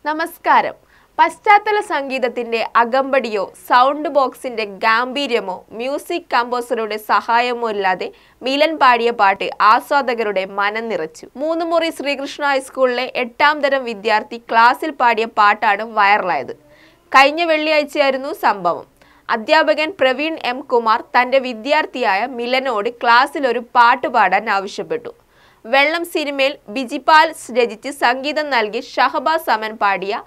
നമസ്കാരം പശ്ചാത്തല സംഗീതത്തിന്റെ അകമ്പടിയോ സൗണ്ട് ബോക്സിന്റെ ഗാംഭീര്യമോ മ്യൂസിക് കമ്പോസറുടെ സഹായമോ ഇല്ലാതെ മിലൻ പാടിയ പാട്ട് ആസ്വാദകരുടെ മനം നിറച്ചു മൂന്ന് മുറി ശ്രീകൃഷ്ണ ഹൈസ്കൂളിലെ എട്ടാം തരം വിദ്യാർത്ഥി ക്ലാസ്സിൽ പാടിയ പാട്ടാണ് വൈറലായത് കഴിഞ്ഞ വെള്ളിയാഴ്ചയായിരുന്നു സംഭവം അധ്യാപകൻ പ്രവീൺ എം കുമാർ തന്റെ വിദ്യാർത്ഥിയായ മിലനോട് ക്ലാസ്സിൽ ഒരു പാട്ട് പാടാൻ ആവശ്യപ്പെട്ടു വെള്ളം സിനിമയിൽ ബിജിപാൽ രചിച്ച് സംഗീതം നൽകി ഷഹബാസ് സമൻ പാടിയ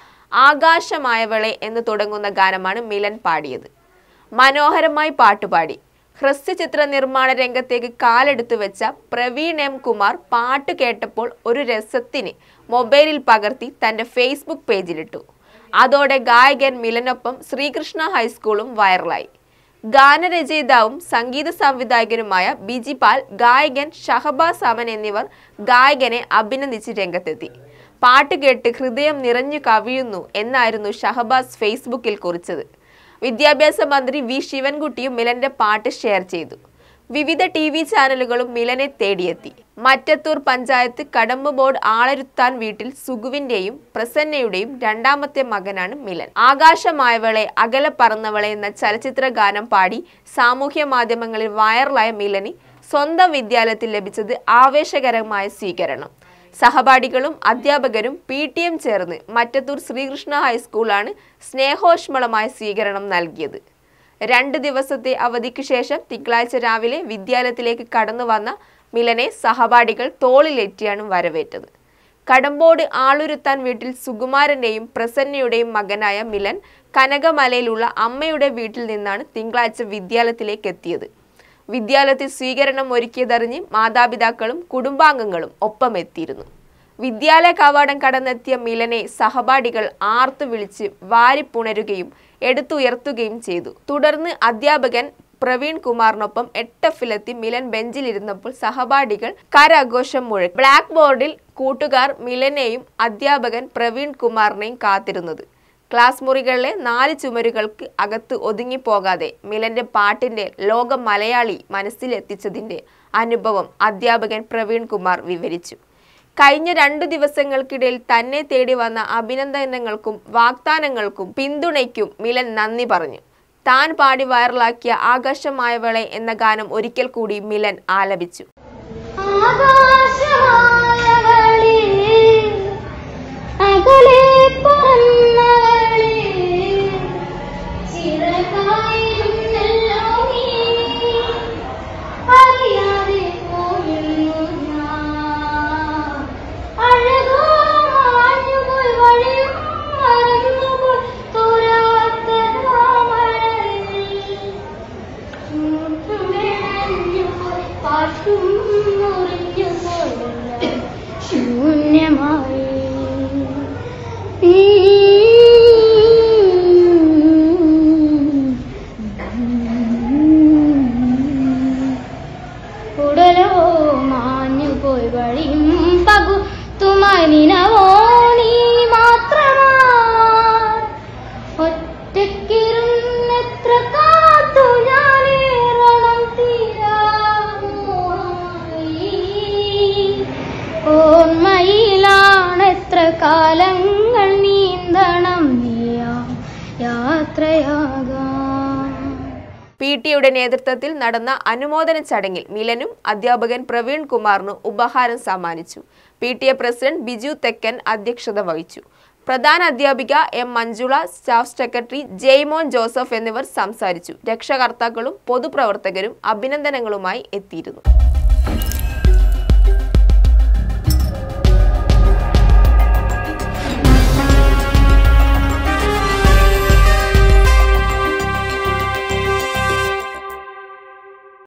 ആകാശമായവളെ എന്ന് തുടങ്ങുന്ന ഗാനമാണ് മിലൻ പാടിയത് മനോഹരമായി പാട്ടുപാടി ഹ്രസ്വചിത്ര നിർമ്മാണ രംഗത്തേക്ക് കാലെടുത്തു വെച്ച പ്രവീൺ എം കുമാർ പാട്ട് കേട്ടപ്പോൾ ഒരു രസത്തിന് മൊബൈലിൽ പകർത്തി തന്റെ ഫേസ്ബുക്ക് പേജിലിട്ടു അതോടെ ഗായകൻ മിലനൊപ്പം ശ്രീകൃഷ്ണ ഹൈസ്കൂളും വൈറലായി ഗാനരചയിതാവും സംഗീത സംവിധായകനുമായ ബിജിപാൽ ഗായകൻ ഷഹബാസ് അമൻ എന്നിവർ ഗായകനെ അഭിനന്ദിച്ച് രംഗത്തെത്തി പാട്ട് കേട്ട് ഹൃദയം നിറഞ്ഞു കവിയുന്നു എന്നായിരുന്നു ഷഹബാസ് ഫേസ്ബുക്കിൽ കുറിച്ചത് വിദ്യാഭ്യാസ മന്ത്രി വി ശിവൻകുട്ടിയും മിലന്റെ പാട്ട് ഷെയർ ചെയ്തു വിവിധ ടി വി ചാനലുകളും മിലനെ തേടിയെത്തി മറ്റത്തൂർ പഞ്ചായത്ത് കടമ്പ് ബോർഡ് ആളരുത്താൻ വീട്ടിൽ സുഗുവിന്റെയും പ്രസന്നയുടെയും രണ്ടാമത്തെ മകനാണ് മിലൻ ആകാശമായവളെ അകലെ പറന്നവളെ എന്ന ചലച്ചിത്ര ഗാനം പാടി സാമൂഹ്യ മാധ്യമങ്ങളിൽ വൈറലായ മിലന് സ്വന്തം വിദ്യാലയത്തിൽ ലഭിച്ചത് ആവേശകരമായ സ്വീകരണം സഹപാഠികളും അധ്യാപകരും പി ടി എം ചേർന്ന് മറ്റത്തൂർ ശ്രീകൃഷ്ണ ഹൈസ്കൂളാണ് സ്നേഹോഷ്മളമായ സ്വീകരണം നൽകിയത് രണ്ട് ദിവസത്തെ അവധിക്ക് ശേഷം തിങ്കളാഴ്ച രാവിലെ വിദ്യാലയത്തിലേക്ക് കടന്നു വന്ന മിലനെ സഹപാഠികൾ തോളിലേറ്റിയാണ് വരവേറ്റത് കടമ്പോട് ആളുരുത്താൻ വീട്ടിൽ സുകുമാരന്റെയും പ്രസന്നയുടെയും മകനായ മിലൻ കനകമലയിലുള്ള അമ്മയുടെ വീട്ടിൽ നിന്നാണ് തിങ്കളാഴ്ച വിദ്യാലയത്തിലേക്ക് എത്തിയത് വിദ്യാലയത്തിൽ സ്വീകരണം ഒരുക്കിയതറിഞ്ഞ് മാതാപിതാക്കളും കുടുംബാംഗങ്ങളും ഒപ്പം എത്തിയിരുന്നു വിദ്യാലയ കവാടം കടന്നെത്തിയ മിലനെ സഹപാഠികൾ ആർത്തു വിളിച്ച് വാരിപ്പുണരുകയും എടുത്തുയർത്തുകയും ചെയ്തു തുടർന്ന് അധ്യാപകൻ പ്രവീൺ കുമാറിനൊപ്പം എട്ടഫിലെത്തി മിലൻ ബെഞ്ചിലിരുന്നപ്പോൾ സഹപാഠികൾ കരഘോഷം മുഴക്കി ബ്ലാക്ക് ബോർഡിൽ കൂട്ടുകാർ മിലനെയും അധ്യാപകൻ പ്രവീൺ കുമാറിനെയും കാത്തിരുന്നത് ക്ലാസ് മുറികളിലെ നാല് ചുമരുകൾക്ക് അകത്ത് ഒതുങ്ങിപ്പോകാതെ മിലന്റെ പാട്ടിന്റെ ലോക മലയാളി മനസ്സിലെത്തിച്ചതിന്റെ അനുഭവം അധ്യാപകൻ പ്രവീൺ കുമാർ വിവരിച്ചു കഴിഞ്ഞ രണ്ടു ദിവസങ്ങൾക്കിടയിൽ തന്നെ തേടി വന്ന അഭിനന്ദനങ്ങൾക്കും വാഗ്ദാനങ്ങൾക്കും പിന്തുണയ്ക്കും മിലൻ നന്ദി പറഞ്ഞു താൻ പാടി വൈറലാക്കിയ ആകാശമായവളെ എന്ന ഗാനം ഒരിക്കൽ കൂടി മിലൻ ആലപിച്ചു ആകാശമായവളേ, അകലെ പറന്നവളേ, ചിറകായിരുന്നല്ലോ നീ, അറിയാതെ പോയിരുന്നു ഞാൻ. അഴകോ മാഞ്ഞുപോയി വഴിയും മറന്നുപോയി തോരാത്ത മാമഴയിൽ. പാട്ടും മുറിഞ്ഞു പോയല്ല ശൂന്യമായി ഉടലോ മാഞ്ഞു പോയി വഴിയും പകു തുമനിനവോ നീ മാത്രമാ ഒറ്റക്കിരുന്നെത്ര കാത്തു ഞാനേറണം തീരാമോഹമായി ഓർമ്മയിലാണെത്ര കാലങ്ങൾ നീന്തണം നീയാ യാത്രയാകാം പി ടിയുടെ നേതൃത്വത്തിൽ നടന്ന അനുമോദന ചടങ്ങിൽ മിലനും അധ്യാപകൻ പ്രവീൺ കുമാറിന് ഉപഹാരം സമ്മാനിച്ചു P T A president Biju Thekkan അധ്യക്ഷത വഹിച്ചു പ്രധാന അധ്യാപിക M Manjula staff secretary Jaimon Joseph എന്നിവർ സംസാരിച്ചു രക്ഷകർത്താക്കളും പൊതുപ്രവർത്തകരും അഭിനന്ദനങ്ങളുമായി എത്തിയിരുന്നു